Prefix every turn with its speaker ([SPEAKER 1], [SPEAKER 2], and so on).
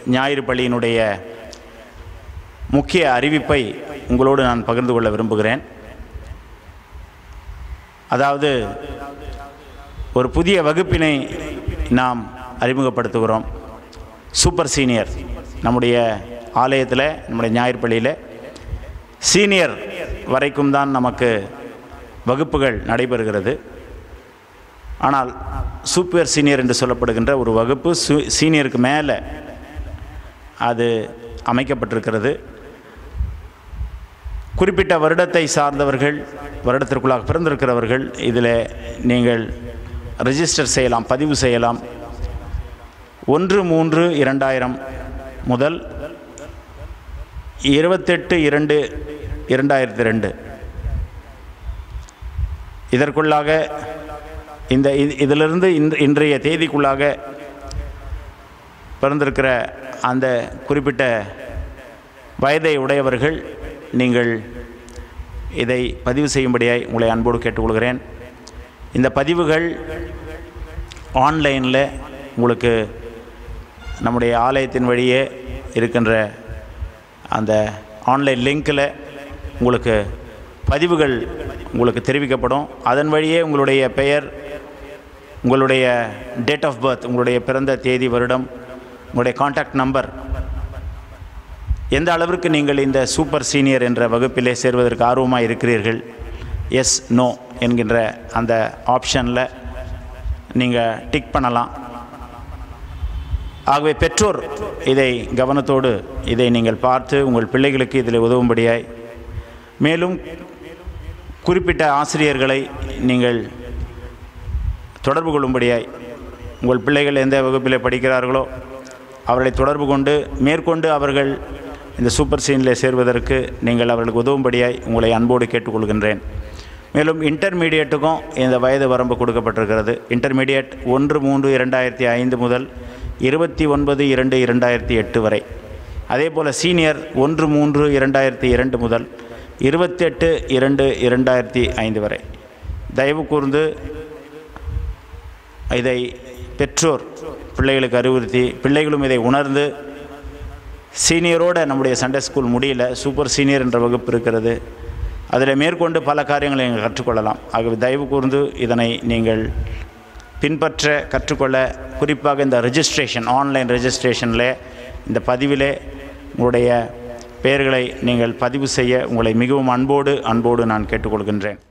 [SPEAKER 1] ஞாயிறு பள்ளியினுடைய முக்கிய அறிவிப்பை உங்களோடு நான் பகிர்ந்து கொள்ள விரும்புகிறேன் அதாவது ஒரு புதிய வகுப்பினை நாம் அறிமுகப்படுத்துகிறோம் சூப்பர் சீனியர் நம்முடைய ஆலயத்தில் நம்முடைய ஞாயிறு பள்ளியில் சீனியர் வரைக்கும் தான் நமக்கு வகுப்புகள் நடைபெறுகிறது ஆனால் சூப்பர் சீனியர் என்று சொல்லப்படுகின்ற ஒரு வகுப்பு சு சீனியருக்கு மேலே அது அமைக்கப்பட்டிருக்கிறது குறிப்பிட்ட வருடத்தை சார்ந்தவர்கள் வருடத்திற்குள்ளாக பிறந்திருக்கிறவர்கள் இதில் நீங்கள் ரெஜிஸ்டர் செய்யலாம் பதிவு செய்யலாம் ஒன்று மூன்று இரண்டாயிரம் முதல் இருபத்தெட்டு இரண்டு இரண்டாயிரத்தி ரெண்டு இதற்குள்ளாக இந்த இது- இதிலிருந்து இன்று இன்றைய தேதிக்குள்ளாக பிறந்திருக்கிற அந்த குறிப்பிட்ட வயதை உடையவர்கள் நீங்கள் இதை பதிவு செய்யும்படியாய் உங்களை அன்போடு கேட்டுக்கொள்கிறேன் இந்த பதிவுகள் ஆன்லைனில் உங்களுக்கு நம்முடைய ஆலயத்தின் வழியே இருக்கின்ற அந்த ஆன்லைன் லிங்க்கில் உங்களுக்கு பதிவுகள் உங்களுக்கு தெரிவிக்கப்படும் அதன் வழியே உங்களுடைய பெயர் உங்களுடைய டேட் ஆஃப் பர்த் உங்களுடைய பிறந்த தேதி வருடம் உங்களுடைய காண்டாக்ட் நம்பர் எந்த அளவிற்கு நீங்கள் இந்த சூப்பர் சீனியர் என்ற வகுப்பிலே சேர்வதற்கு ஆர்வமாக இருக்கிறீர்கள் எஸ் நோ என்கின்ற அந்த ஆப்ஷனில் நீங்கள் டிக் பண்ணலாம் ஆகவே பெற்றோர் இதை கவனத்தோடு இதை நீங்கள் பார்த்து உங்கள் பிள்ளைகளுக்கு இதில் உதவும்படியாய் மேலும் குறிப்பிட்ட ஆசிரியர்களை நீங்கள் தொடர்பு கொள்ளும்படியாய் உங்கள் பிள்ளைகள் எந்த வகுப்பில் படிக்கிறார்களோ அவர்களை தொடர்பு கொண்டு மேற்கொண்டு அவர்கள் இந்த சூப்பர் சீனில் சேர்வதற்கு நீங்கள் அவர்களுக்கு உதவும்படியாய் உங்களை அன்போடு கேட்டுக்கொள்கின்றேன் மேலும் இன்டர்மீடியட்டுக்கும் இந்த வயது வரம்பு கொடுக்கப்பட்டிருக்கிறது இன்டர்மீடியட் ஒன்று மூன்று இரண்டாயிரத்தி ஐந்து முதல் இருபத்தி ஒன்பது இரண்டு இரண்டாயிரத்தி எட்டு வரை அதே போல் சீனியர் ஒன்று மூன்று இரண்டாயிரத்தி இரண்டு முதல் இருபத்தெட்டு இரண்டு இரண்டாயிரத்தி ஐந்து வரை தயவு கூர்ந்து இதை பெற்றோர் பிள்ளைகளுக்கு அறிவுறுத்தி பிள்ளைகளும் இதை உணர்ந்து சீனியரோட நம்முடைய சண்டே ஸ்கூல் முடியல சூப்பர் சீனியர் என்ற வகுப்பு இருக்கிறது அதில் மேற்கொண்டு பல காரியங்களை நீங்கள் கற்றுக்கொள்ளலாம் ஆகவே தயவு கூர்ந்து இதனை நீங்கள் பின்பற்ற கற்றுக்கொள்ள குறிப்பாக இந்த ரெஜிஸ்ட்ரேஷன் ஆன்லைன் ரெஜிஸ்ட்ரேஷனில் இந்த பதிவிலே உங்களுடைய பெயர்களை நீங்கள் பதிவு செய்ய உங்களை மிகவும் அன்போடு அன்போடு நான் கேட்டுக்கொள்கின்றேன்